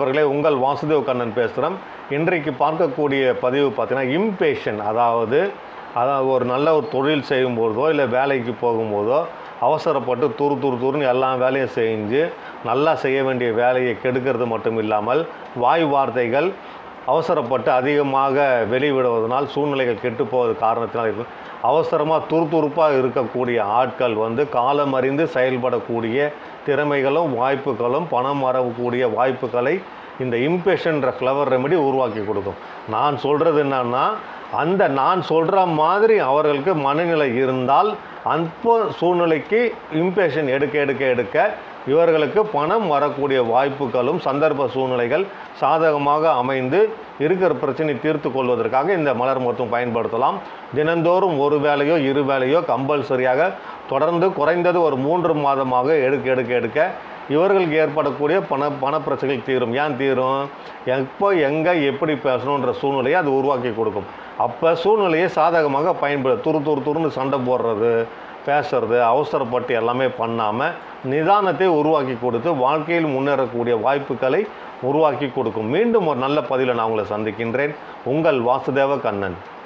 நண்பர்களே உங்கள் வாசுதேவ் கண்ணன் பேசுகிறேன் இன்றைக்கு பார்க்கக்கூடிய பதிவு பார்த்தீங்கன்னா இம்பேஷன் அதாவது அதாவது ஒரு நல்ல ஒரு தொழில் செய்யும்போதோ இல்லை வேலைக்கு போகும்போதோ அவசரப்பட்டு துரு துரு துருன்னு எல்லா வேலையும் செஞ்சு நல்லா செய்ய வேண்டிய வேலையை கெடுக்கிறது மட்டும் இல்லாமல் வாய் வார்த்தைகள் அவசரப்பட்டு அதிகமாக வெளிவிடுவதனால் சூழ்நிலைகள் கெட்டு போவது காரணத்தினால் இருக்கும் அவசரமாக துருதுருப்பாக இருக்கக்கூடிய ஆட்கள் வந்து காலம் அறிந்து செயல்படக்கூடிய திறமைகளும் வாய்ப்புகளும் பணம் வரக்கூடிய வாய்ப்புகளை இந்த இம்பேஷன்ற ஃப்ளவர் ரெமெடி உருவாக்கி கொடுக்கும் நான் சொல்கிறது என்னன்னா அந்த நான் சொல்கிற மாதிரி அவர்களுக்கு மனநிலை இருந்தால் அந்த சூழ்நிலைக்கு இம்பேஷன் எடுக்க எடுக்க எடுக்க இவர்களுக்கு பணம் வரக்கூடிய வாய்ப்புகளும் சந்தர்ப்ப சூழ்நிலைகள் சாதகமாக அமைந்து இருக்கிற பிரச்சனை தீர்த்து கொள்வதற்காக இந்த மலர் மருத்துவம் பயன்படுத்தலாம் தினந்தோறும் ஒரு வேலையோ இரு வேலையோ கம்பல்சரியாக தொடர்ந்து குறைந்தது ஒரு மூன்று மாதமாக எடுக்க எடுக்க எடுக்க இவர்களுக்கு ஏற்படக்கூடிய பண பண பிரச்சனைகள் தீரும் ஏன் தீரும் எப்போ எங்கே எப்படி பேசணுன்ற சூழ்நிலையை அது உருவாக்கி கொடுக்கும் அப்போ சூழ்நிலையை சாதகமாக பயன்படு துரு துரு துருன்னு சண்டை போடுறது பேசுறது அவசரப்பட்டு எல்லாமே பண்ணாமல் நிதானத்தை உருவாக்கி கொடுத்து வாழ்க்கையில் முன்னேறக்கூடிய வாய்ப்புகளை உருவாக்கி கொடுக்கும் மீண்டும் ஒரு நல்ல பதிவில் நான் உங்களை சந்திக்கின்றேன் உங்கள் வாசுதேவ கண்ணன்